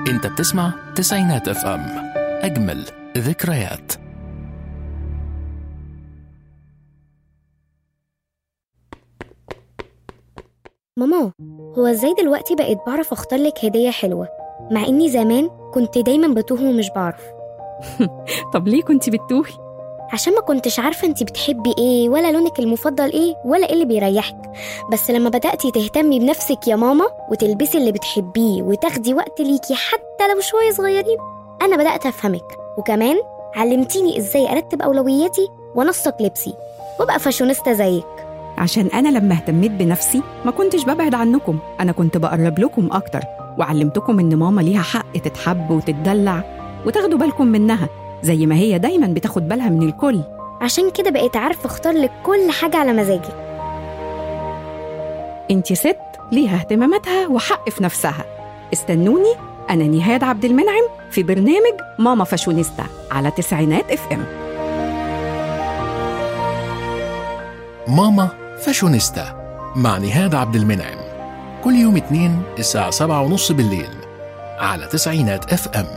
انت بتسمع تسعينات اف ام اجمل ذكريات ماما هو ازاي دلوقتي بقيت بعرف اختار لك هدية حلوة مع اني زمان كنت دايما بتوه ومش بعرف طب ليه كنت بتتوهي؟ عشان ما كنتش عارفة انتي بتحبي ايه ولا لونك المفضل ايه ولا ايه اللي بيريحك بس لما بدأتي تهتمي بنفسك يا ماما وتلبسي اللي بتحبيه وتاخدي وقت ليكي حتى لو شوية صغيرين انا بدأت افهمك وكمان علمتيني ازاي ارتب اولوياتي وانسق لبسي وابقى فاشونيستا زيك عشان أنا لما اهتميت بنفسي ما كنتش ببعد عنكم أنا كنت بقرب لكم أكتر وعلمتكم إن ماما ليها حق تتحب وتتدلع وتاخدوا بالكم منها زي ما هي دايما بتاخد بالها من الكل عشان كده بقيت عارفة اختار لك كل حاجة على مزاجي انت ست ليها اهتماماتها وحق في نفسها استنوني أنا نهاد عبد المنعم في برنامج ماما فاشونيستا على تسعينات اف ام ماما فاشونيستا مع نهاد عبد المنعم كل يوم اثنين الساعة سبعة ونص بالليل على تسعينات اف ام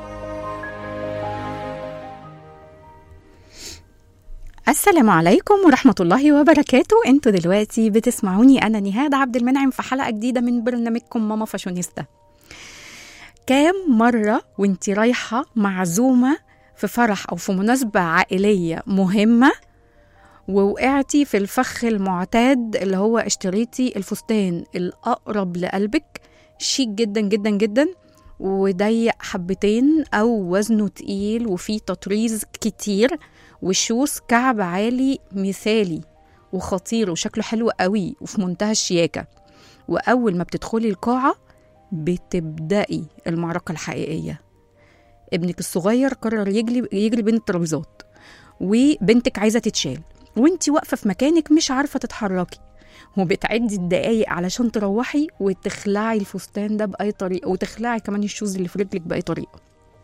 السلام عليكم ورحمة الله وبركاته انتوا دلوقتي بتسمعوني أنا نهاد عبد المنعم في حلقة جديدة من برنامجكم ماما فاشونيستا كام مرة وانتي رايحة معزومة في فرح أو في مناسبة عائلية مهمة ووقعتي في الفخ المعتاد اللي هو اشتريتي الفستان الأقرب لقلبك شيك جدا جدا جدا وضيق حبتين أو وزنه تقيل وفيه تطريز كتير وشوز كعب عالي مثالي وخطير وشكله حلو قوي وفي منتهى الشياكة وأول ما بتدخلي القاعة بتبدأي المعركة الحقيقية ابنك الصغير قرر يجري يجري بين الترابيزات وبنتك عايزة تتشال وانتي واقفة في مكانك مش عارفة تتحركي وبتعدي الدقايق علشان تروحي وتخلعي الفستان ده بأي طريقة وتخلعي كمان الشوز اللي في رجلك بأي طريقة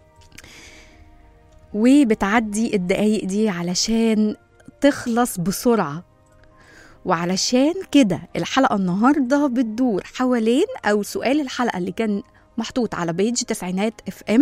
وبتعدي الدقايق دي علشان تخلص بسرعة وعلشان كده الحلقة النهاردة بتدور حوالين أو سؤال الحلقة اللي كان محطوط على بيج تسعينات اف ام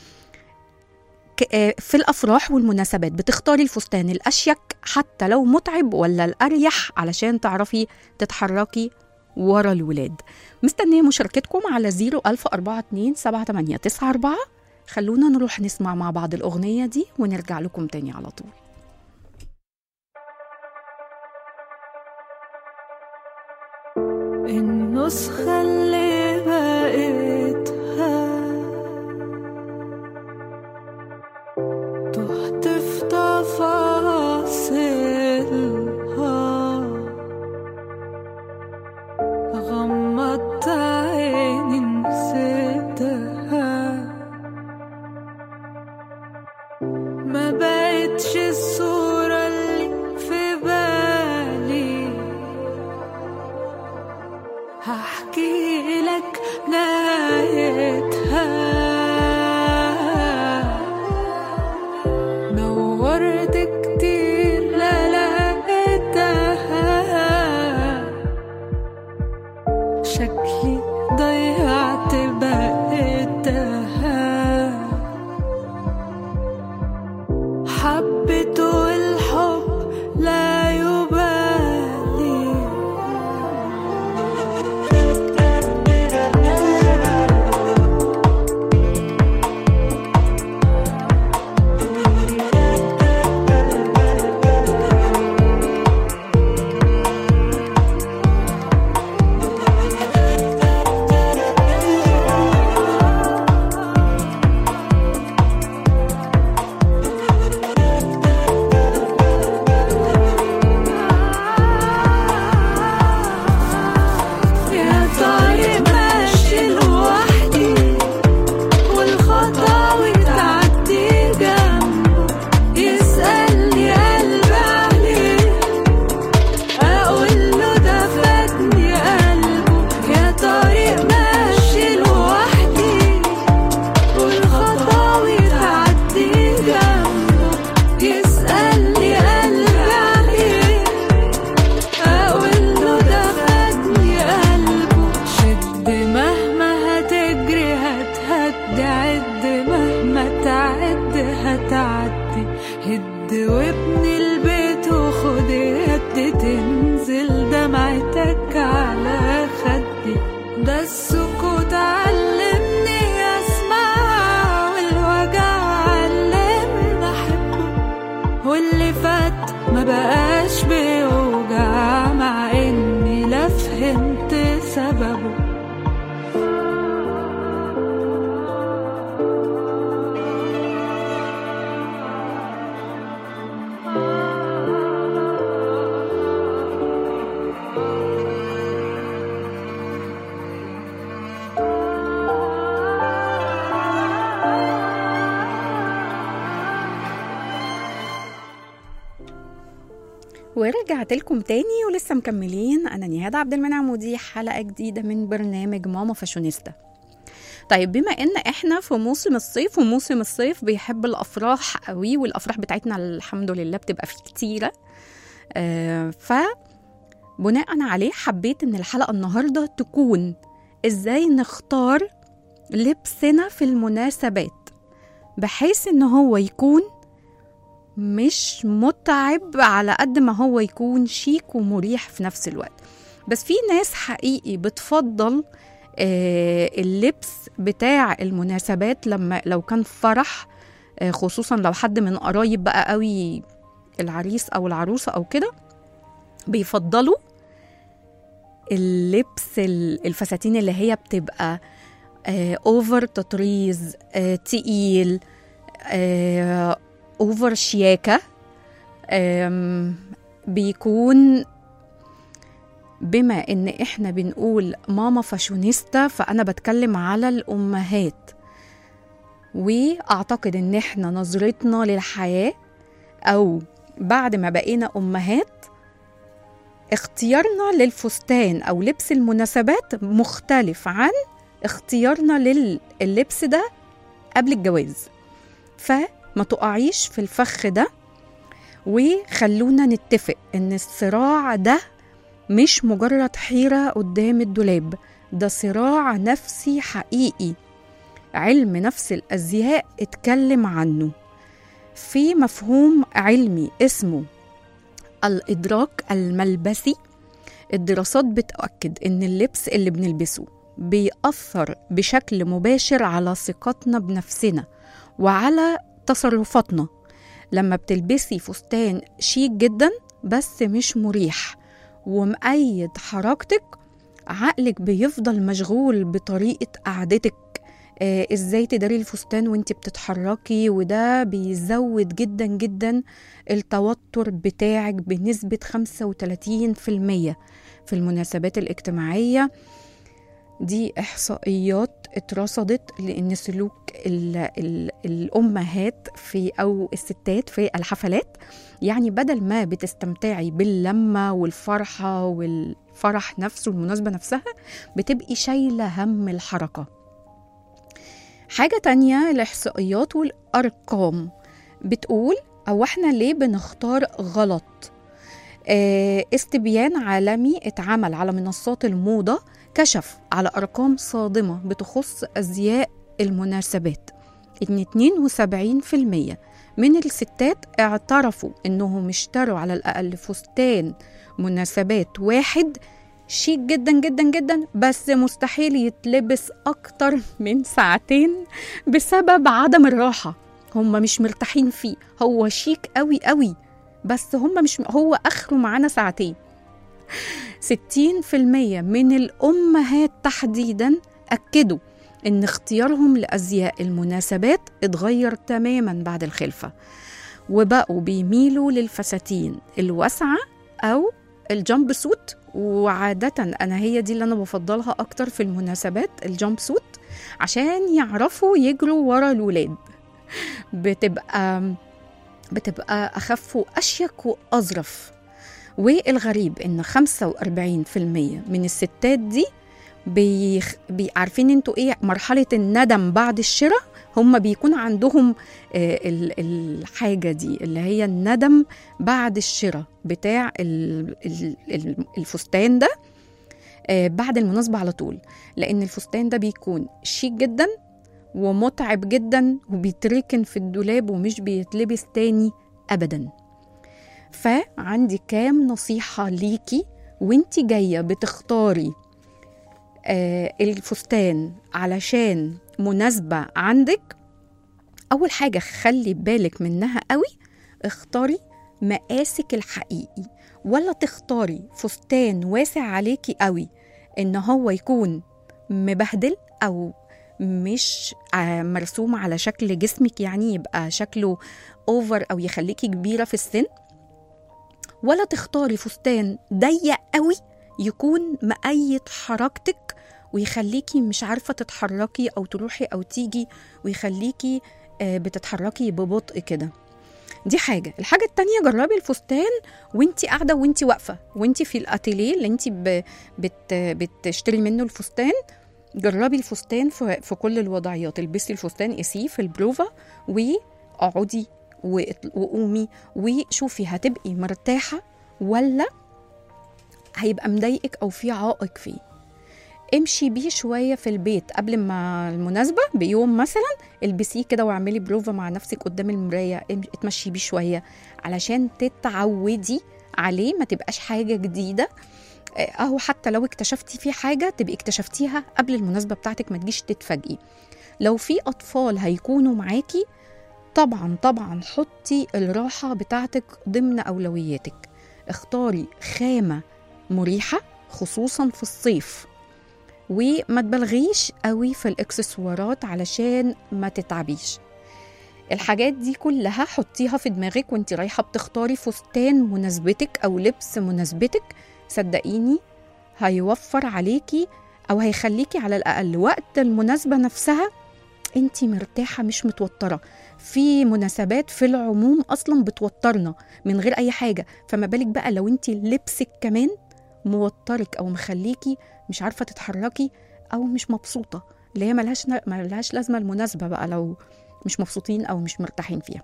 في الأفراح والمناسبات بتختاري الفستان الأشيك حتى لو متعب ولا الأريح علشان تعرفي تتحركي ورا الولاد مستنية مشاركتكم على 014278994 خلونا نروح نسمع مع بعض الأغنية دي ونرجع لكم تاني على طول النسخة اللي بقيتها تحت في تفاصيلها غمضت عيني نسيتها ما بقتش الصورة اللي في بالي هحكي لك نهايتها دورت كتير لا لقيتها شكلي ضيعت بقيتها حبيت والحب لا يبالي فهمت سببه ورجعت لكم تاني ولسه مكملين انا نهاد عبد المنعم ودي حلقه جديده من برنامج ماما فاشونيستا طيب بما ان احنا في موسم الصيف وموسم الصيف بيحب الافراح قوي والافراح بتاعتنا الحمد لله بتبقى فيه كتيره آه ف بناء عليه حبيت ان الحلقه النهارده تكون ازاي نختار لبسنا في المناسبات بحيث ان هو يكون مش متعب على قد ما هو يكون شيك ومريح في نفس الوقت بس في ناس حقيقي بتفضل آه، اللبس بتاع المناسبات لما لو كان فرح آه، خصوصا لو حد من قرايب بقى قوي العريس او العروسه او كده بيفضلوا اللبس ال- الفساتين اللي هي بتبقى آه، اوفر تطريز آه، تقيل آه، اوفر شياكه آم، بيكون بما ان احنا بنقول ماما فاشونيستا فانا بتكلم على الامهات واعتقد ان احنا نظرتنا للحياه او بعد ما بقينا امهات اختيارنا للفستان او لبس المناسبات مختلف عن اختيارنا لللبس ده قبل الجواز فما تقعيش في الفخ ده وخلونا نتفق ان الصراع ده مش مجرد حيرة قدام الدولاب ده صراع نفسي حقيقي علم نفس الأزياء اتكلم عنه في مفهوم علمي اسمه الإدراك الملبسي الدراسات بتأكد إن اللبس اللي بنلبسه بيأثر بشكل مباشر على ثقتنا بنفسنا وعلى تصرفاتنا لما بتلبسي فستان شيك جدا بس مش مريح ومقيد حركتك عقلك بيفضل مشغول بطريقة قعدتك آه ازاي تداري الفستان وانت بتتحركي وده بيزود جدا جدا التوتر بتاعك بنسبة 35% في المناسبات الاجتماعية دي إحصائيات اترصدت لأن سلوك ال ال الأمهات في أو الستات في الحفلات يعني بدل ما بتستمتعي باللمة والفرحة والفرح نفسه المناسبة نفسها بتبقي شايلة هم الحركة حاجة تانية الإحصائيات والأرقام بتقول أو إحنا ليه بنختار غلط آه، استبيان عالمي اتعمل على منصات الموضة كشف على أرقام صادمة بتخص أزياء المناسبات إن 72% من الستات اعترفوا إنهم اشتروا على الأقل فستان مناسبات واحد شيك جدا جدا جدا بس مستحيل يتلبس أكتر من ساعتين بسبب عدم الراحة هم مش مرتاحين فيه هو شيك قوي قوي بس هم مش هو آخره معانا ساعتين 60% من الأمهات تحديدا أكدوا إن اختيارهم لأزياء المناسبات اتغير تماما بعد الخلفة وبقوا بيميلوا للفساتين الواسعة أو الجامب سوت وعادة أنا هي دي اللي أنا بفضلها أكتر في المناسبات الجامب سوت عشان يعرفوا يجروا ورا الولاد بتبقى بتبقى أخف وأشيك وأظرف والغريب ان 45% من الستات دي بيخ... بي... عارفين انتوا ايه مرحله الندم بعد الشراء هم بيكون عندهم آه ال... الحاجه دي اللي هي الندم بعد الشراء بتاع ال... ال... ال- الفستان ده آه بعد المناسبه على طول لان الفستان ده بيكون شيك جدا ومتعب جدا وبيتركن في الدولاب ومش بيتلبس تاني ابدا فعندي كام نصيحة ليكي وانتي جاية بتختاري آه الفستان علشان مناسبة عندك أول حاجة خلي بالك منها قوي اختاري مقاسك الحقيقي ولا تختاري فستان واسع عليكي قوي ان هو يكون مبهدل او مش آه، مرسوم على شكل جسمك يعني يبقى شكله اوفر او يخليكي كبيره في السن ولا تختاري فستان ضيق قوي يكون مقيد حركتك ويخليكي مش عارفه تتحركي او تروحي او تيجي ويخليكي آه، بتتحركي ببطء كده دي حاجه الحاجه التانية جربي الفستان وانتي قاعده وانتي واقفه وانتي في الاتيليه اللي انتي ب... بت... بتشتري منه الفستان جربي الفستان في, في كل الوضعيات البسي الفستان قسيه في البروفا واقعدي واط- وقومي وشوفي هتبقي مرتاحه ولا هيبقى مضايقك او في عائق فيه امشي بيه شويه في البيت قبل ما المناسبه بيوم مثلا البسيه كده واعملي بروفا مع نفسك قدام المرايه ام- اتمشي بيه شويه علشان تتعودي عليه ما تبقاش حاجه جديده آه، اهو حتى لو اكتشفتي فيه حاجه تبقي اكتشفتيها قبل المناسبه بتاعتك ما تجيش تتفاجئي لو في اطفال هيكونوا معاكي طبعا طبعا حطي الراحه بتاعتك ضمن اولوياتك اختاري خامه مريحه خصوصا في الصيف وما تبالغيش قوي في الاكسسوارات علشان ما تتعبيش الحاجات دي كلها حطيها في دماغك وانت رايحه بتختاري فستان مناسبتك او لبس مناسبتك صدقيني هيوفر عليكي او هيخليكي على الاقل وقت المناسبه نفسها انت مرتاحه مش متوتره في مناسبات في العموم اصلا بتوترنا من غير اي حاجه فما بالك بقى لو انت لبسك كمان موترك او مخليكي مش عارفه تتحركي او مش مبسوطه اللي هي ملهاش ملهاش لازمه المناسبه بقى لو مش مبسوطين او مش مرتاحين فيها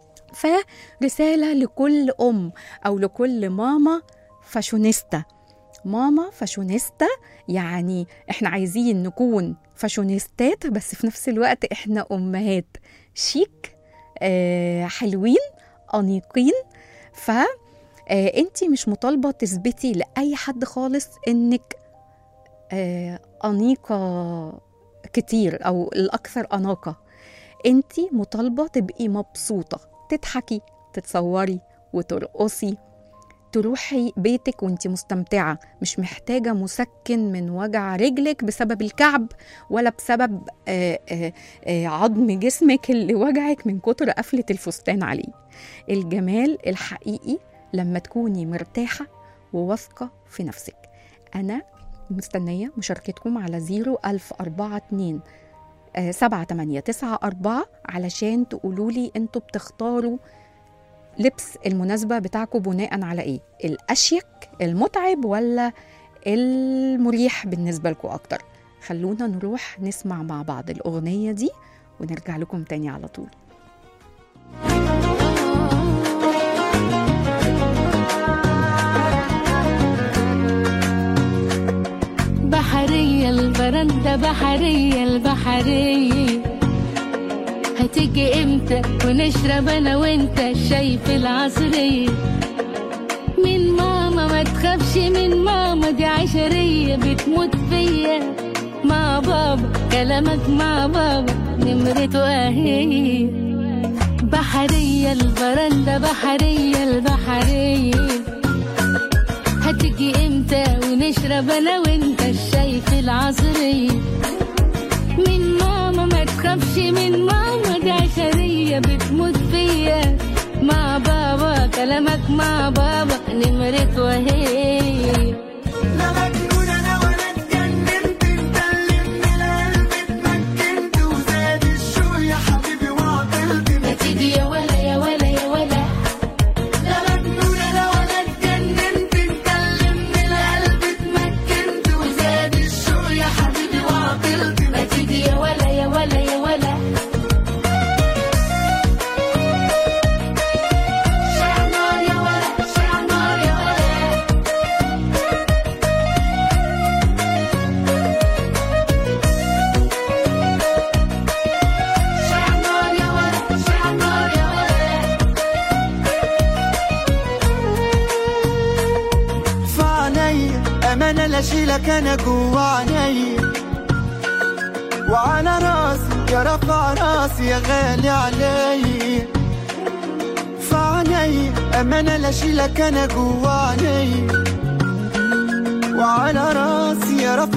فرساله لكل ام او لكل ماما فاشونيستا ماما فاشونيستا يعني احنا عايزين نكون فاشونيستات بس في نفس الوقت احنا امهات شيك آه حلوين انيقين ف آه انت مش مطالبه تثبتي لاي حد خالص انك آه انيقه كتير او الاكثر اناقه انت مطالبه تبقي مبسوطه تضحكي تتصوري وترقصي تروحي بيتك وانت مستمتعة مش محتاجة مسكن من وجع رجلك بسبب الكعب ولا بسبب آه، آه، آه، عظم جسمك اللي وجعك من كتر قفلة الفستان عليه الجمال الحقيقي لما تكوني مرتاحة وواثقة في نفسك أنا مستنية مشاركتكم على 01042 سبعة تمانية تسعة أربعة علشان تقولوا لي انتوا بتختاروا لبس المناسبة بتاعكم بناء على ايه الأشيك المتعب ولا المريح بالنسبة لكم أكتر خلونا نروح نسمع مع بعض الأغنية دي ونرجع لكم تاني على طول بحرية البرندة بحرية البحرية هتيجي امتى ونشرب انا وانت الشاي في العصرية من ماما ما تخافش من ماما دي عشرية بتموت فيا مع بابا كلامك مع بابا نمرته اهي بحرية البرندة بحرية البحرية هتيجي امتى ونشرب انا وانت الشاي في العصرية من ماما ما تخافش من ماما دي عشرية بتموت فيا مع بابا كلامك مع بابا نمرة وهي لا مجنون انا ولا اتجننت انت اللي من القلب اتمكنت وزاد الشوق يا حبيبي وعطلت ما تيجي يا ولا يا ولا يا ولا لا مجنون انا ولا اتجننت انت اللي من القلب اتمكنت وزاد الشوق يا حبيبي وعطلت ما تيجي يا ولا يا ولا يا ولا شعر نار يا ولا شعر نار يا ولا شعر نار يا ولا شعر نار يا ولا فعنيا أمانة لا أشيلك أنا جوا عينيا وعلى راسي يا رفع راسي يا غالي عليا فعنيا أمانة لا أشيلك أنا جوا عينيا وعلى راسي يا رفع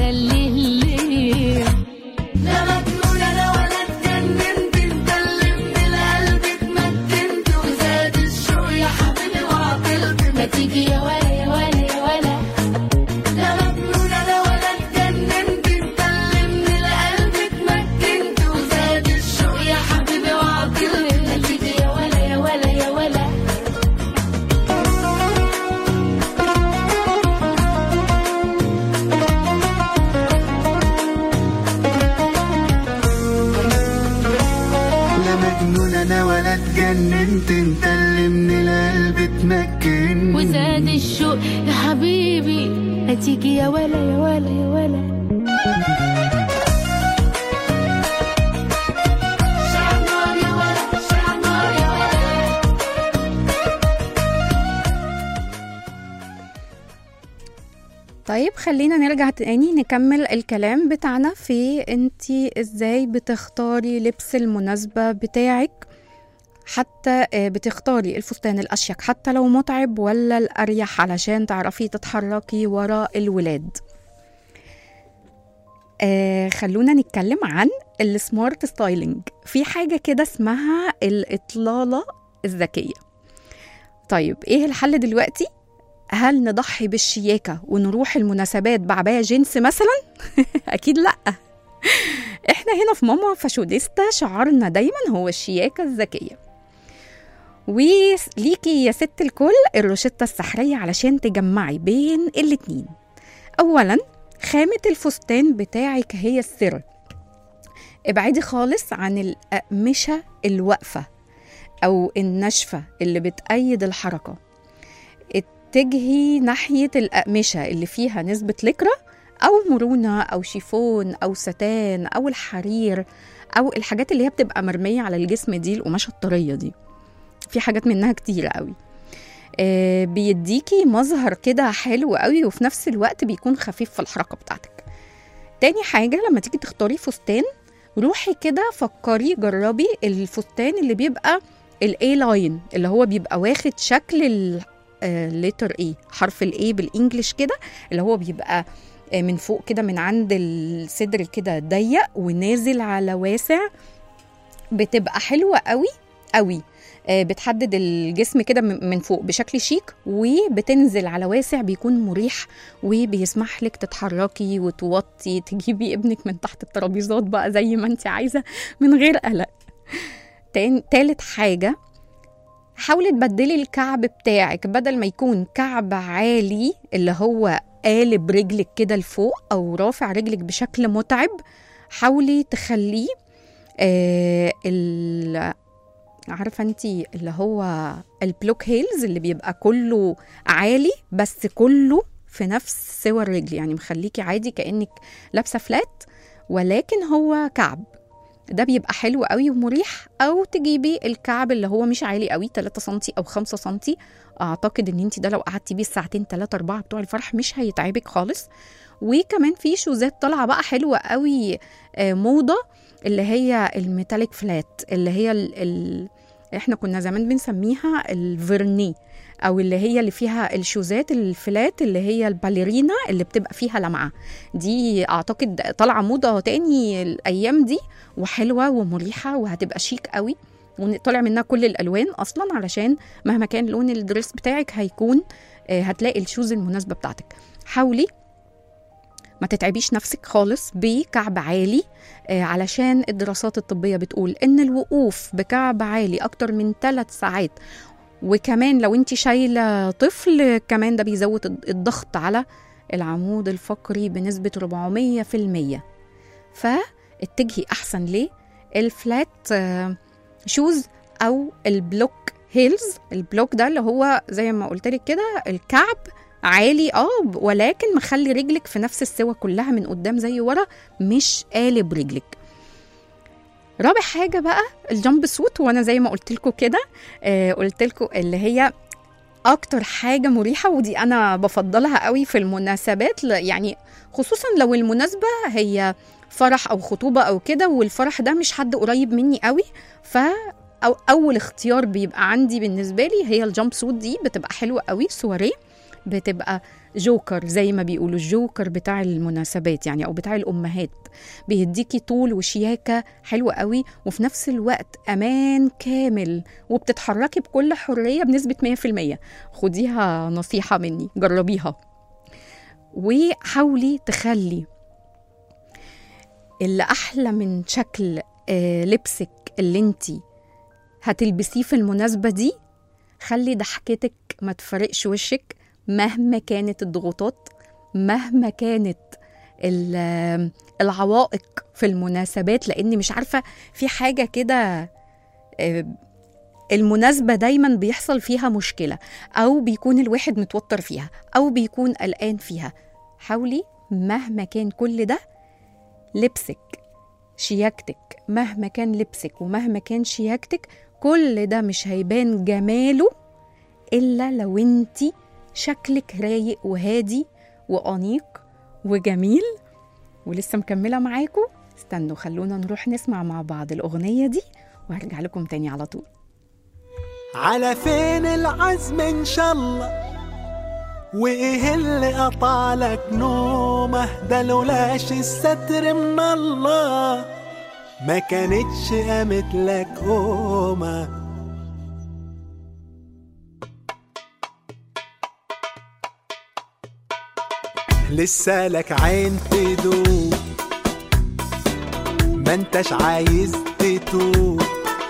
ليه ليه لا مجنون انا ولا اتجننت انت اللي من القلب اتمكنت وزاد الشوق يا حبيبي وعقلت ما تيجي يا ولا يا ولا يا ولا لا مجنون انا ولا اتجننت انت اللي من القلب اتمكنت وزاد الشوق يا حبيبي وعقلت ما تيجي يا ولا يا ولا يا ولا لا مجنون انا ولا اتجننت انت اللي من القلب اتمكنت وزاد الشوق يا حبيبي ما تيجي يا ولا يا ولا يا ولا شعنار يا ولد شعنار يا ولد طيب خلينا نرجع تاني نكمل الكلام بتاعنا في انتي ازاي بتختاري لبس المناسبة بتاعك حتى آه، بتختاري الفستان الأشيك حتى لو متعب ولا الأريح علشان تعرفي تتحركي ورا الولاد آه خلونا نتكلم عن السمارت ستايلينج في حاجة كده اسمها الإطلالة الذكية طيب ايه الحل دلوقتي هل نضحي بالشياكة ونروح المناسبات بعباية جينز مثلا؟ أكيد لأ إحنا هنا في ماما فاشونيستا شعارنا دايما هو الشياكة الذكية وليكي يا ست الكل الروشتة السحرية علشان تجمعي بين الاتنين أولا خامة الفستان بتاعك هي السر ابعدي خالص عن الأقمشة الواقفة أو الناشفة اللي بتأيد الحركة اتجهي ناحية الأقمشة اللي فيها نسبة لكرة أو مرونة أو شيفون أو ستان أو الحرير أو الحاجات اللي هي بتبقى مرمية على الجسم دي القماشة الطرية دي في حاجات منها كتيرة قوي آه بيديكي مظهر كده حلو قوي وفي نفس الوقت بيكون خفيف في الحركة بتاعتك تاني حاجة لما تيجي تختاري فستان روحي كده فكري جربي الفستان اللي بيبقى الاي لاين اللي هو بيبقى واخد شكل الليتر اي حرف الاي بالانجلش كده اللي هو بيبقى آه، من فوق كده من عند الصدر كده ضيق ونازل على واسع بتبقى حلوه قوي قوي آه، بتحدد الجسم كده من من فوق بشكل شيك وبتنزل على واسع بيكون مريح وبيسمح لك تتحركي وتوطي تجيبي ابنك من تحت الترابيزات بقى زي ما انت عايزه من غير قلق تاني تالت حاجه حاولي تبدلي الكعب بتاعك بدل ما يكون كعب عالي اللي هو قالب رجلك كده لفوق او رافع رجلك بشكل متعب حاولي تخليه آه ال عارفه انت اللي هو البلوك هيلز اللي بيبقى كله عالي بس كله في نفس سوى الرجل يعني مخليكي عادي كانك لابسه فلات ولكن هو كعب ده بيبقى حلو قوي ومريح او تجيبي الكعب اللي هو مش عالي قوي 3 سم او 5 سم اعتقد ان انت ده لو قعدتي بيه الساعتين 3 4 بتوع الفرح مش هيتعبك خالص وكمان في شوزات طالعه بقى حلوه قوي آه، موضه اللي هي الميتاليك فلات اللي هي ال ال احنا كنا زمان بنسميها الفيرني او اللي هي اللي فيها الشوزات الفلات اللي هي الباليرينا اللي بتبقى فيها لمعه دي اعتقد طالعه موضه تاني الايام دي وحلوه ومريحه وهتبقى شيك قوي وطلع منها كل الالوان اصلا علشان مهما كان لون الدريس بتاعك هيكون آه، هتلاقي الشوز المناسبه بتاعتك حاولي ما تتعبيش نفسك خالص بكعب عالي آه، علشان الدراسات الطبية بتقول إن الوقوف بكعب عالي أكتر من ثلاث ساعات وكمان لو انت شايلة طفل كمان ده بيزود الضغط على العمود الفقري بنسبة 400% فاتجهي أحسن ليه الفلات آه، شوز أو البلوك هيلز البلوك ده اللي هو زي ما قلت لك كده الكعب عالي اه ولكن مخلي رجلك في نفس السوى كلها من قدام زي ورا مش قالب رجلك رابع حاجه بقى الجامب سوت وانا زي ما قلت لكم كده آه قلت لكم اللي هي اكتر حاجه مريحه ودي انا بفضلها قوي في المناسبات ل- يعني خصوصا لو المناسبه هي فرح او خطوبه او كده والفرح ده مش حد قريب مني قوي ف أو اول اختيار بيبقى عندي بالنسبه لي هي الجامب سوت دي بتبقى حلوه قوي سواريه بتبقى جوكر زي ما بيقولوا الجوكر بتاع المناسبات يعني او بتاع الامهات بيديكي طول وشياكه حلوه قوي وفي نفس الوقت امان كامل وبتتحركي بكل حريه بنسبه 100% خديها نصيحه مني جربيها وحاولي تخلي اللي احلى من شكل آه، لبسك اللي انتي هتلبسيه في المناسبه دي خلي ضحكتك ما تفرقش وشك مهما كانت الضغوطات مهما كانت ال- العوائق في المناسبات لاني مش عارفه في حاجه كده آه، المناسبة دايما بيحصل فيها مشكلة أو بيكون الواحد متوتر فيها أو بيكون قلقان فيها حاولي مهما كان كل ده لبسك شياكتك مهما كان لبسك ومهما كان شياكتك كل ده مش هيبان جماله إلا لو انتي شكلك رايق وهادي وأنيق وجميل ولسه مكملة معاكم استنوا خلونا نروح نسمع مع بعض الأغنية دي وهرجع لكم تاني على طول على فين العزم ان شاء الله وايه اللي قطعلك نومه ده لولاش الستر من الله ما كانتش قامت لك قومه لسه لك عين تدوب ما انتش عايز تتوب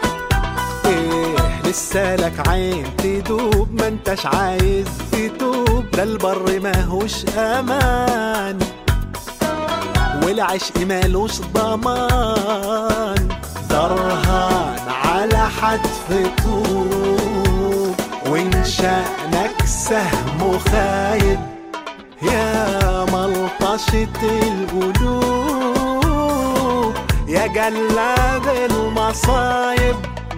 ايه لسه لك عين تدوب ما انتش عايز تتوب ده البر ماهوش امان والعشق مالوش ضمان درهان على حتف طوب وان شأنك سهم خايب يا ملطشة القلوب يا جلاد المصايب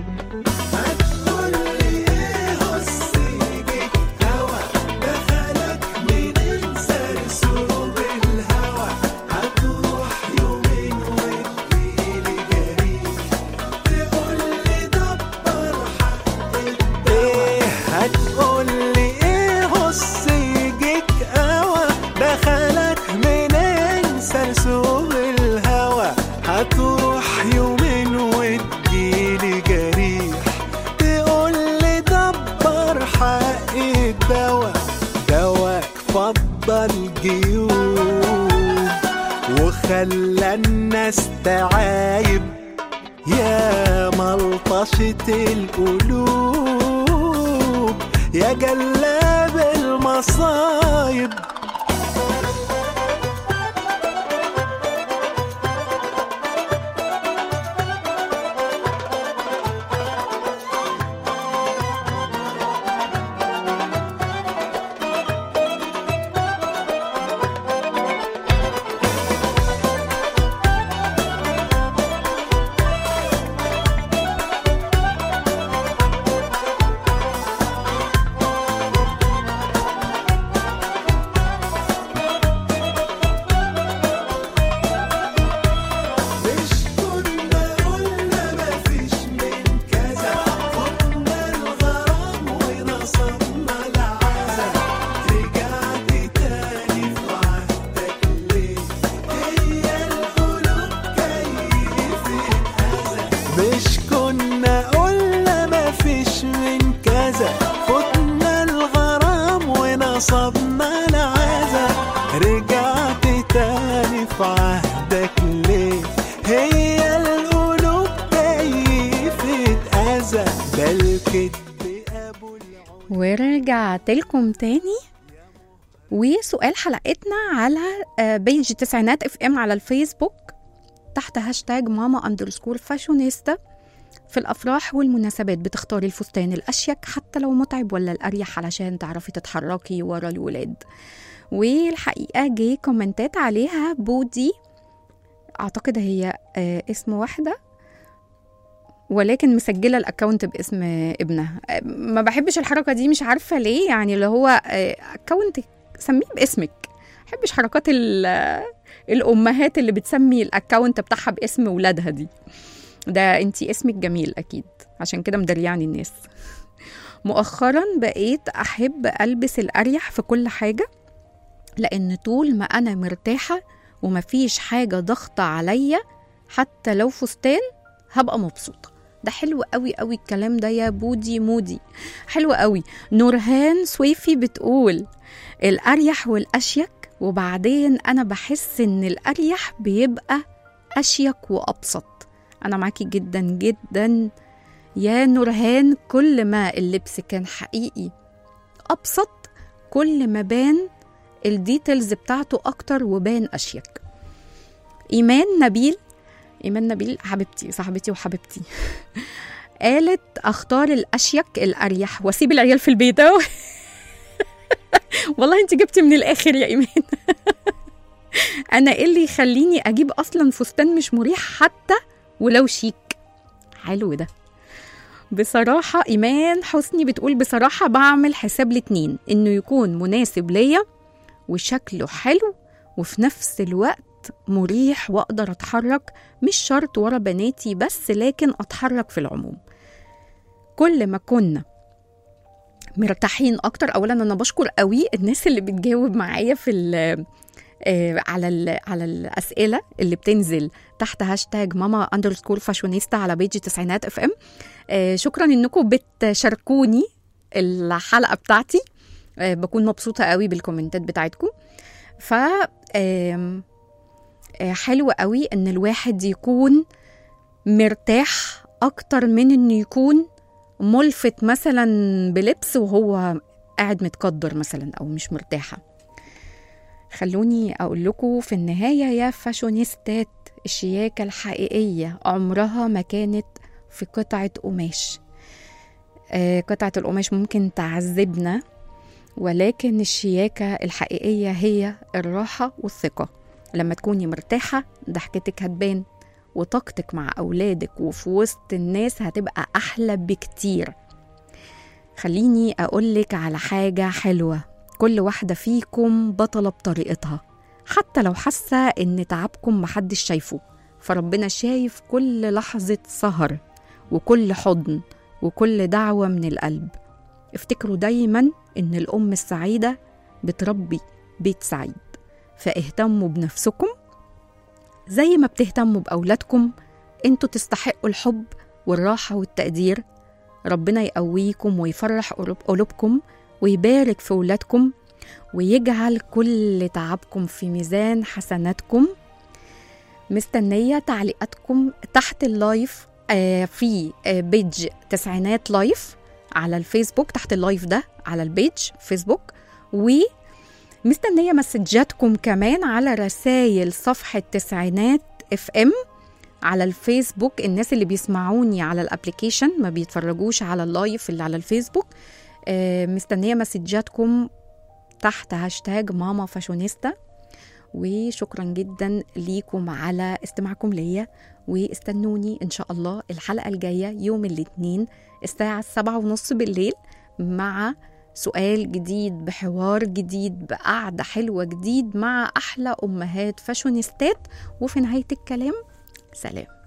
ايه هتقولي ايه هص يجيك قوى دخلك منين سرسوب الهوى هتروح يومين وتجيلي جريح تقولي دبر حق الدواء دواك فضل جيوب وخلى الناس تعايب يا ملطشة القلوب يا جلاب المصايب مش كنا قلنا مفيش من كذا خدنا الغرام ونصبنا العزا رجعت تاني في عهدك ليه هي القلوب كيفت أذى مش كنا قلنا مفيش من كذا خدنا الغرام ونصبنا العزا رجعت تاني في عهدك ليه هي القلوب كيفت أذى ده الكذب أبو العمر ورجعت لكم تاني وسؤال حلقتنا على آه، بيج تسعينات اف ام على الفيسبوك تحت هاشتاج ماما اندرسكور فاشونيستا في الافراح والمناسبات بتختاري الفستان الاشيك حتى لو متعب ولا الاريح علشان تعرفي تتحركي ورا الولاد والحقيقه جه كومنتات عليها بودي اعتقد هي آه، اسم واحده ولكن مسجله الاكونت باسم ابنها آه، ما بحبش الحركه دي مش عارفه ليه يعني اللي هو اكونت سميه باسمك ما بحبش حركات ال- آه، الامهات اللي بتسمي الاكونت بتاعها باسم ولادها دي ده انتي اسمك جميل اكيد عشان كده مدرياني الناس مؤخرا بقيت احب البس الاريح في كل حاجه لان طول ما انا مرتاحه ومفيش حاجه ضغطه عليا حتى لو فستان هبقى مبسوطه ده حلو قوي قوي الكلام ده يا بودي مودي حلو قوي نورهان سويفي بتقول الاريح والاشيك وبعدين انا بحس ان الاريح بيبقى اشيك وابسط انا معاكي جدا جدا يا نورهان كل ما اللبس كان حقيقي ابسط كل ما بان الديتيلز بتاعته اكتر وبان اشيك ايمان نبيل ايمان نبيل حبيبتي صاحبتي وحبيبتي قالت اختار الاشيك الاريح واسيب العيال في البيت أهو. والله انت جبتي من الاخر يا ايمان انا ايه اللي يخليني اجيب اصلا فستان مش مريح حتى ولو شيك حلو ده بصراحة إيمان حسني بتقول بصراحة بعمل حساب الاتنين إنه يكون مناسب ليا وشكله حلو وفي نفس الوقت مريح وأقدر أتحرك مش شرط ورا بناتي بس لكن أتحرك في العموم كل ما كنا مرتاحين أكتر أولا أنا بشكر قوي الناس اللي بتجاوب معايا في ال آه، على ال على الاسئله اللي بتنزل تحت هاشتاج ماما اندرسكور فاشونيستا على بيج تسعينات اف ام آه، شكرا انكم بتشاركوني الحلقه بتاعتي آه، بكون مبسوطه قوي بالكومنتات بتاعتكم ف آم، آه، حلو قوي ان الواحد يكون مرتاح اكتر من انه يكون ملفت مثلا بلبس وهو قاعد متقدر مثلا او مش مرتاحه خلوني اقول لكم في النهايه يا فاشونيستات الشياكه الحقيقيه عمرها ما كانت في قطعه قماش آه، قطعه القماش ممكن تعذبنا ولكن الشياكه الحقيقيه هي الراحه والثقه لما تكوني مرتاحه ضحكتك هتبان وطاقتك مع اولادك وفي وسط الناس هتبقى احلى بكتير خليني اقولك على حاجه حلوه كل واحده فيكم بطله بطريقتها حتى لو حاسه ان تعبكم محدش شايفه فربنا شايف كل لحظه سهر وكل حضن وكل دعوه من القلب افتكروا دايما ان الام السعيده بتربي بيت سعيد فاهتموا بنفسكم زي ما بتهتموا باولادكم انتوا تستحقوا الحب والراحه والتقدير ربنا يقويكم ويفرح قلوب- قلوبكم ويبارك في ولادكم ويجعل كل تعبكم في ميزان حسناتكم مستنية تعليقاتكم تحت اللايف آه، في آه، بيج تسعينات لايف على الفيسبوك تحت اللايف ده على البيج فيسبوك ومستنية مسجاتكم كمان على رسائل صفحة تسعينات اف ام على الفيسبوك الناس اللي بيسمعوني على الابليكيشن ما بيتفرجوش على اللايف اللي على الفيسبوك آه، مستنية مسجاتكم تحت هاشتاج ماما فاشونيستا وشكرا جدا ليكم على استماعكم ليا واستنوني ان شاء الله الحلقة الجاية يوم الاثنين الساعة السبعة ونص بالليل مع سؤال جديد بحوار جديد بقعدة حلوة جديد مع أحلى أمهات فاشونيستات وفي نهاية الكلام سلام